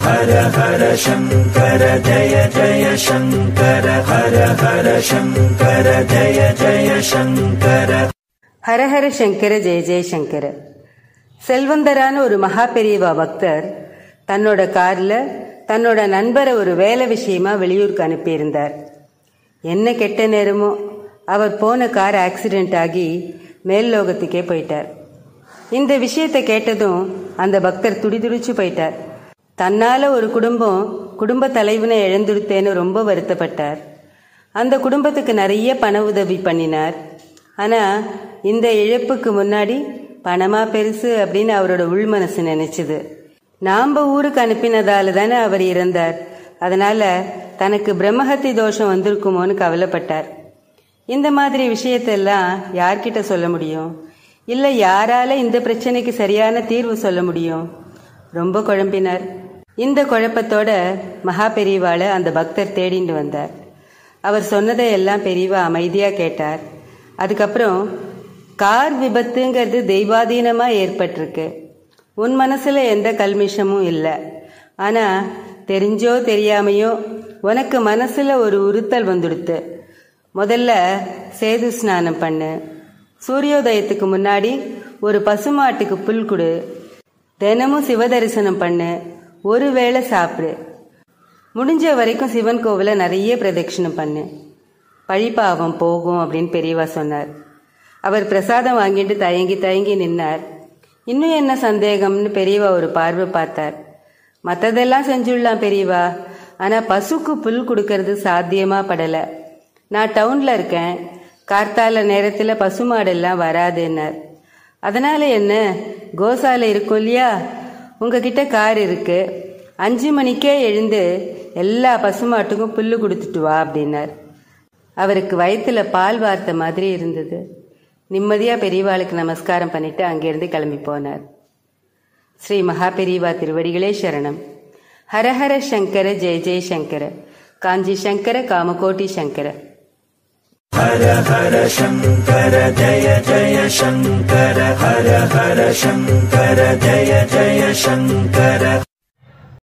ஹர ஹர சங்கர ஜய ஜய சங்கர ஹர ஹர சங்கர ஜய ஜய சங்கர ஹரஹர சங்கர ஜெய ஜெயசங்கர செல்வந்தரான ஒரு மகா பெரியவா பக்தர் தன்னோட கார்ல தன்னோட நண்பரை ஒரு வேலை விஷயமா வெளியூருக்கு அனுப்பியிருந்தார் என்ன கெட்ட நேரமோ அவர் போன கார் ஆக்சிடென்ட் ஆகி மேல் லோகத்துக்கே போயிட்டார் இந்த விஷயத்தை கேட்டதும் அந்த பக்தர் துடிதுடிச்சு போயிட்டார் தன்னால ஒரு குடும்பம் குடும்ப தலைவனை இழந்துடுத்தேன்னு ரொம்ப வருத்தப்பட்டார் அந்த குடும்பத்துக்கு நிறைய பண உதவி பண்ணினார் ஆனா இந்த இழப்புக்கு முன்னாடி பணமா பெருசு அப்படின்னு அவரோட உள்மனசு நினைச்சது நாம ஊருக்கு அனுப்பினதால தானே அவர் இறந்தார் அதனால தனக்கு பிரம்மஹத்தி தோஷம் வந்திருக்குமோன்னு கவலைப்பட்டார் இந்த மாதிரி விஷயத்தெல்லாம் யார்கிட்ட சொல்ல முடியும் இல்லை யாரால இந்த பிரச்சனைக்கு சரியான தீர்வு சொல்ல முடியும் ரொம்ப குழம்பினார் இந்த குழப்பத்தோட மகா பெரியவாளை அந்த பக்தர் தேடிண்டு வந்தார் அவர் சொன்னதை எல்லாம் பெரியவா அமைதியாக கேட்டார் அதுக்கப்புறம் கார் விபத்துங்கிறது தெய்வாதீனமாக ஏற்பட்டிருக்கு உன் மனசில் எந்த கல்மிஷமும் இல்லை ஆனால் தெரிஞ்சோ தெரியாமையோ உனக்கு மனசில் ஒரு உறுத்தல் வந்துடுத்து முதல்ல சேது ஸ்நானம் பண்ணு சூரியோதயத்துக்கு முன்னாடி ஒரு பசுமாட்டுக்கு புல் கொடு தினமும் சிவதரிசனம் பண்ணு ஒரு வேளை சாப்பிடு முடிஞ்ச வரைக்கும் சிவன் கோவிலை நிறைய பிரதட்சிணம் பண்ணு பழிப்பாவம் போகும் அப்படின்னு பெரியவா சொன்னார் அவர் பிரசாதம் வாங்கிட்டு தயங்கி தயங்கி நின்னார் இன்னும் என்ன சந்தேகம்னு பெரியவா ஒரு பார்வை பார்த்தார் மற்றதெல்லாம் செஞ்சுடலாம் பெரியவா ஆனால் பசுக்கு புல் கொடுக்கறது சாத்தியமா படலை நான் டவுனில் இருக்கேன் கார்த்தால நேரத்தில் பசுமாடெல்லாம் வராதுன்னார் அதனால என்ன கோசாலை இருக்கும் இல்லையா உங்ககிட்ட கார் இருக்கு அஞ்சு மணிக்கே எழுந்து எல்லா பசுமாட்டுக்கும் புல்லு கொடுத்துட்டு வா அப்படின்னார் அவருக்கு வயிற்றுல பால் வார்த்த மாதிரி இருந்தது நிம்மதியாக பெரியவாளுக்கு நமஸ்காரம் பண்ணிட்டு அங்கேருந்து கிளம்பி போனார் ஸ்ரீ மகா பெரியவா திருவடிகளே சரணம் ஹரஹர சங்கர ஜெய ஜெய சங்கர காஞ்சி சங்கர காமகோட்டி சங்கர ஹர ஹர சங்கர ஜய ஜய சங்கர ஹர ஹர சங்கர ஜய ஜய சங்கர